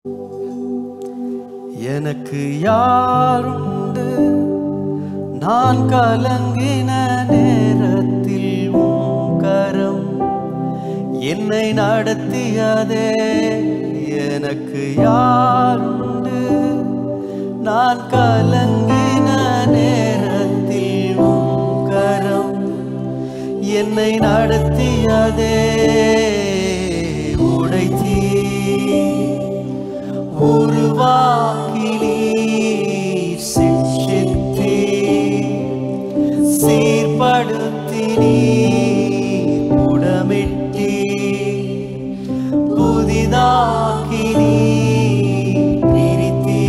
எனக்கு யாருண்டு நான் கலங்கின நேரத்தில் உம் கரம் என்னை நடத்தியதே எனக்கு யாருண்டு நான் கலங்கின நேரத்தில் உம் கரம் என்னை நடத்தியதே உடைத்தீ உருவாக்கி நீர் சிக்ஷித்தீ சீர்படுத்தி நீர் புடமிட்டீ புதிதாக்கி நீர் பிரித்தீ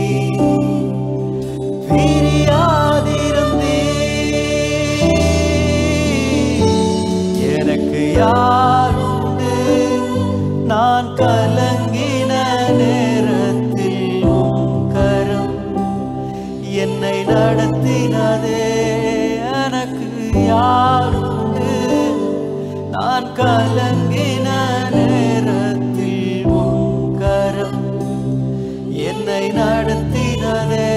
பிரியாதிருந்தீ எனக்கு யாருண்டு நான் கலங்கின நேரத்தில் உம் கரம் என்னை நடத்தினதே எனக்கு யாருண்டு நான் கலங்கின நேரத்தில் உம் கரம் என்னை நடத்தினதே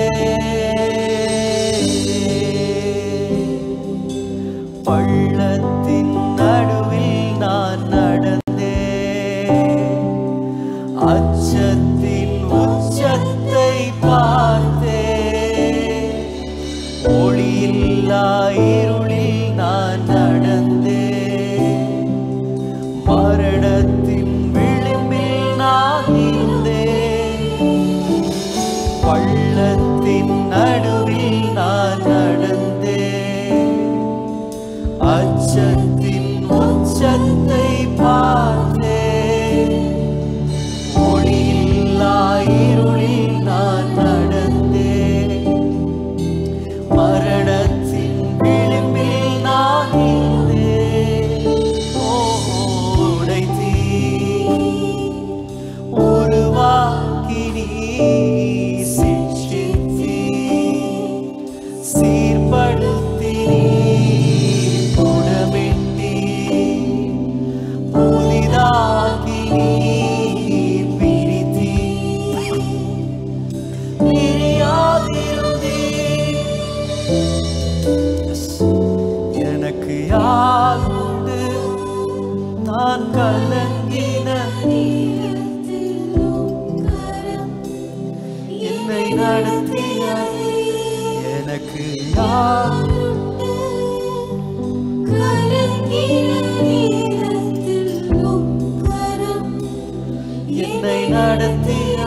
பள்ளத்தின் நடுவில் நான் நடந்தேன் அச்சத்தின் உச்சத்தை பார்த்தேன் ஒளியில்லா இருளில் நான் நடந்தேன் மரணத்தின் விளிம்பில் நான் இருந்தேன் பள்ளத்தின் நடுவில் நான் நடந்தேன் அச்சத்தின் உச்சத்தை பார்த்தேன் ஒளியில்லா இருளில் நான் நடந்தேன் மரணத்தின் விளிம்பில் நான் இருந்தேன் ஓ, உடைத்தீ உருவாக்கி நீ சிக்ஷித்தீ சீர்படுத்தி நீ புடமிட்டீ புதிதாக்கி நீ பிரித்தீ பிரியாதிருந்தீ எனக்கு யாருண்டு நான் கலங்கின என்னை நடத்திய எனக்கு யார் என்னை நடத்திய